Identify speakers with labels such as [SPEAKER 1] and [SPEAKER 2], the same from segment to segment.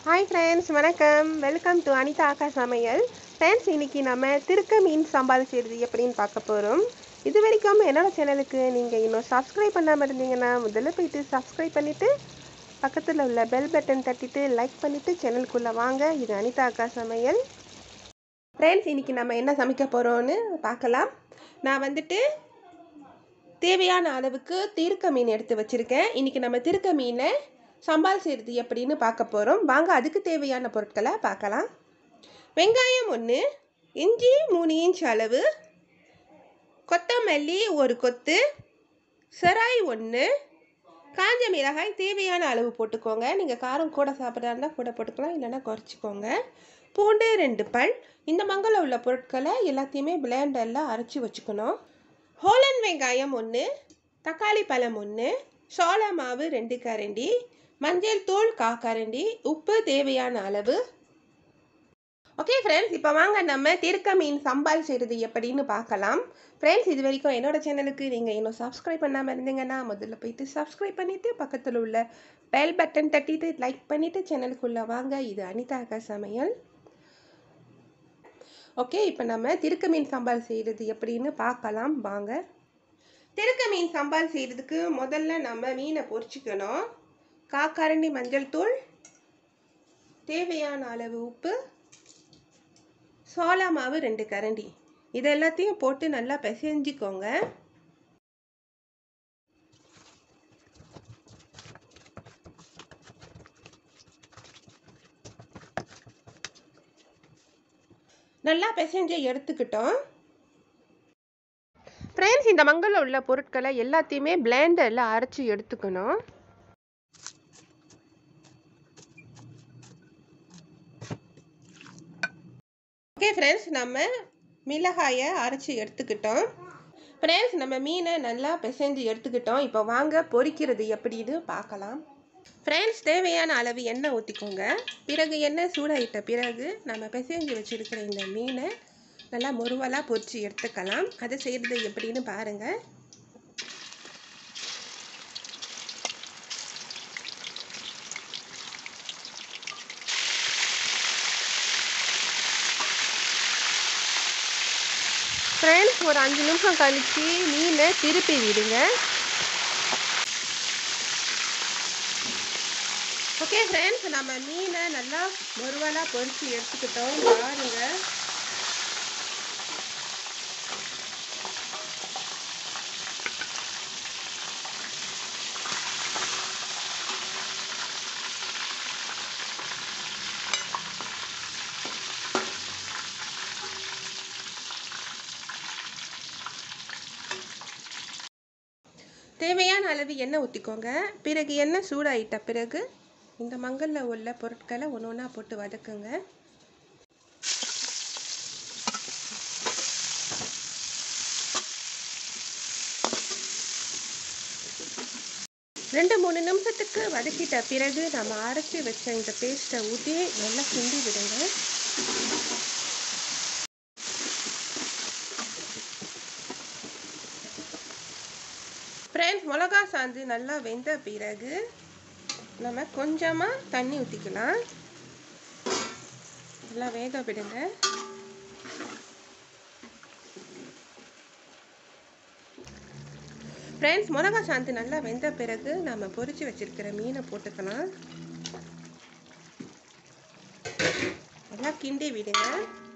[SPEAKER 1] hi friends வணக்கம் welcome to Anitha ஆக்கா சமையல் ஃப்ரெண்ட்ஸ் இன்னைக்கு நம்ம திருக்க மீன் சாம்பார் செய்கிறது எப்படின்னு பார்க்க போகிறோம் இது வரைக்கும் என்னோட சேனலுக்கு நீங்கள் இன்னும் சப்ஸ்கிரைப் பண்ணாமல் இருந்தீங்கன்னா முதல்ல போயிட்டு சப்ஸ்கிரைப் பண்ணிவிட்டு பக்கத்தில் உள்ள பெல் பட்டன் தட்டிட்டு லைக் பண்ணிவிட்டு சேனலுக்குள்ளே வாங்க இது அனிதா அக்கா சமையல் ஃப்ரெண்ட்ஸ் இன்னைக்கு நம்ம என்ன சமைக்க போகிறோன்னு பார்க்கலாம் நான் வந்துட்டு தேவையான அளவுக்கு திருக்க மீன் எடுத்து வச்சுருக்கேன் இன்றைக்கி நம்ம திருக்க மீனை சம்பால் செய்கிறது எப்படின்னு பார்க்க போகிறோம் வாங்க அதுக்கு தேவையான பொருட்களை பார்க்கலாம் வெங்காயம் ஒன்று இஞ்சி மூணு இன்ச் அளவு கொத்தமல்லி ஒரு கொத்து செராய் ஒன்று காஞ்ச மிளகாய் தேவையான அளவு போட்டுக்கோங்க நீங்கள் காரம் கூட சாப்பிட்றதா இருந்தால் கூட போட்டுக்கலாம் இல்லைன்னா குறைச்சிக்கோங்க பூண்டு ரெண்டு பல் இந்த மங்களில் உள்ள பொருட்களை எல்லாத்தையுமே பிளேண்டரில் அரைச்சி வச்சுக்கணும் ஹோலன் வெங்காயம் ஒன்று தக்காளி பழம் ஒன்று சோள மாவு ரெண்டு கரண்டி மஞ்சள் தூள் கா கரண்டி உப்பு தேவையான அளவு ஓகே ஃப்ரெண்ட்ஸ் இப்போ வாங்க நம்ம திருக்க மீன் சம்பால் செய்கிறது எப்படின்னு பார்க்கலாம் ஃப்ரெண்ட்ஸ் இது வரைக்கும் என்னோட சேனலுக்கு நீங்கள் இன்னும் சப்ஸ்கிரைப் பண்ணாமல் இருந்தீங்கன்னா முதல்ல போயிட்டு சப்ஸ்கிரைப் பண்ணிவிட்டு பக்கத்தில் உள்ள பெல் பட்டன் தட்டிட்டு லைக் பண்ணிவிட்டு சேனலுக்குள்ளே வாங்க இது அனிதா அக்கா சமையல் ஓகே இப்போ நம்ம திருக்க மீன் சம்பால் செய்கிறது எப்படின்னு பார்க்கலாம் வாங்க திருக்க மீன் சம்பால் செய்கிறதுக்கு முதல்ல நம்ம மீனை பொரிச்சிக்கணும் காக்கரண்டி மஞ்சள் தூள் தேவையான அளவு உப்பு சோளா மாவு ரெண்டு கரண்டி இது எல்லாத்தையும் போட்டு நல்லா பிசைஞ்சிக்கோங்க நல்லா பிசைஞ்சு எடுத்துக்கிட்டோம் ஃப்ரெண்ட்ஸ் இந்த மங்களில் உள்ள பொருட்களை எல்லாத்தையுமே பிளேண்டரில் அரைச்சி எடுத்துக்கணும் ஓகே ஃப்ரெண்ட்ஸ் நம்ம மிளகாயை அரைச்சி எடுத்துக்கிட்டோம் ஃப்ரெண்ட்ஸ் நம்ம மீனை நல்லா பிசைஞ்சு எடுத்துக்கிட்டோம் இப்போ வாங்க பொரிக்கிறது எப்படின்னு பார்க்கலாம் ஃப்ரெண்ட்ஸ் தேவையான அளவு எண்ணெய் ஊற்றிக்கோங்க பிறகு எண்ணெய் சூடாயிட்ட பிறகு நம்ம பிசைஞ்சு வச்சுருக்கிற இந்த மீனை நல்லா முருவலாக பொரித்து எடுத்துக்கலாம் அதை செய்கிறது எப்படின்னு பாருங்கள் ஃப்ரெண்ட்ஸ் ஒரு அஞ்சு நிமிஷம் கழித்து மீனை திருப்பி விடுங்க ஓகே ஃப்ரெண்ட்ஸ் நம்ம மீனை நல்லா முருவலாக பொரித்து எடுத்துக்கிட்டோம் பாருங்கள் தேவையான அளவு எண்ணெய் ஊற்றிக்கோங்க பிறகு எண்ணெய் சூடாயிட்ட பிறகு இந்த மங்களில் உள்ள பொருட்களை ஒன்று ஒன்றா போட்டு வதக்குங்க ரெண்டு மூணு நிமிஷத்துக்கு வதக்கிட்ட பிறகு நம்ம அரைச்சி வச்ச இந்த பேஸ்ட்டை ஊற்றி நல்லா கிண்டி விடுங்க ஃப்ரெண்ட்ஸ் மிளகா சாந்து நல்லா வெந்த பிறகு நம்ம கொஞ்சமாக தண்ணி ஊற்றிக்கலாம் நல்லா வேக விடுங்க ஃப்ரெண்ட்ஸ் மிளகா சாந்து நல்லா வெந்த பிறகு நம்ம பொரிச்சு வச்சிருக்கிற மீனை போட்டுக்கலாம் நல்லா கிண்டி விடுங்க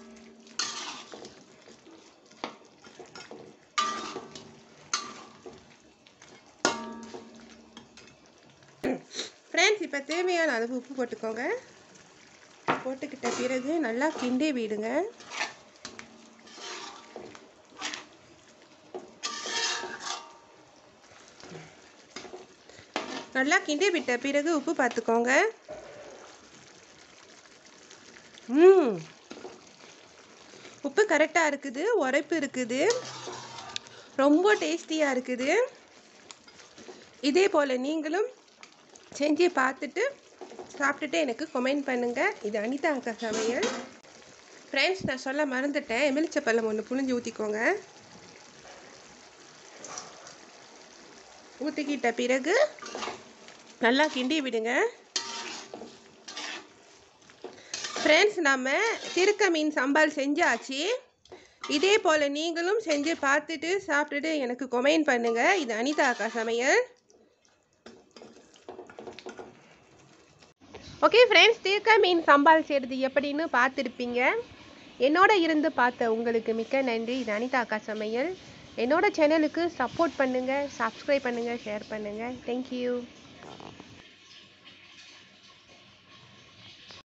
[SPEAKER 1] ஃப்ரெண்ட்ஸ் இப்போ தேவையான அளவு உப்பு போட்டுக்கோங்க போட்டுக்கிட்ட பிறகு நல்லா கிண்டி விடுங்க நல்லா கிண்டி விட்ட பிறகு உப்பு பார்த்துக்கோங்க ம் உப்பு கரெக்டாக இருக்குது உரைப்பு இருக்குது ரொம்ப டேஸ்டியாக இருக்குது இதே போல் நீங்களும் செஞ்சு பார்த்துட்டு சாப்பிட்டுட்டு எனக்கு கொமெண்ட் பண்ணுங்கள் இது அனிதா அக்கா சமையல் ஃப்ரெண்ட்ஸ் நான் சொல்ல மறந்துட்டேன் எமிலிச்ச பழம் ஒன்று புழிஞ்சு ஊற்றிக்கோங்க ஊற்றிக்கிட்ட பிறகு நல்லா கிண்டி விடுங்க ஃப்ரெண்ட்ஸ் நம்ம திருக்க மீன் சம்பால் செஞ்சாச்சு இதே போல் நீங்களும் செஞ்சு பார்த்துட்டு சாப்பிட்டுட்டு எனக்கு கொமெண்ட் பண்ணுங்கள் இது அனிதா அக்கா சமையல் ஓகே ஃப்ரெண்ட்ஸ் திருக்க மீன் சம்பால் செய்கிறது எப்படின்னு பார்த்துருப்பீங்க என்னோட இருந்து பார்த்த உங்களுக்கு மிக்க நன்றி இது அனிதா அக்கா சமையல் என்னோட சேனலுக்கு சப்போர்ட் பண்ணுங்கள் சப்ஸ்கிரைப் பண்ணுங்கள் ஷேர் பண்ணுங்கள் தேங்க்யூ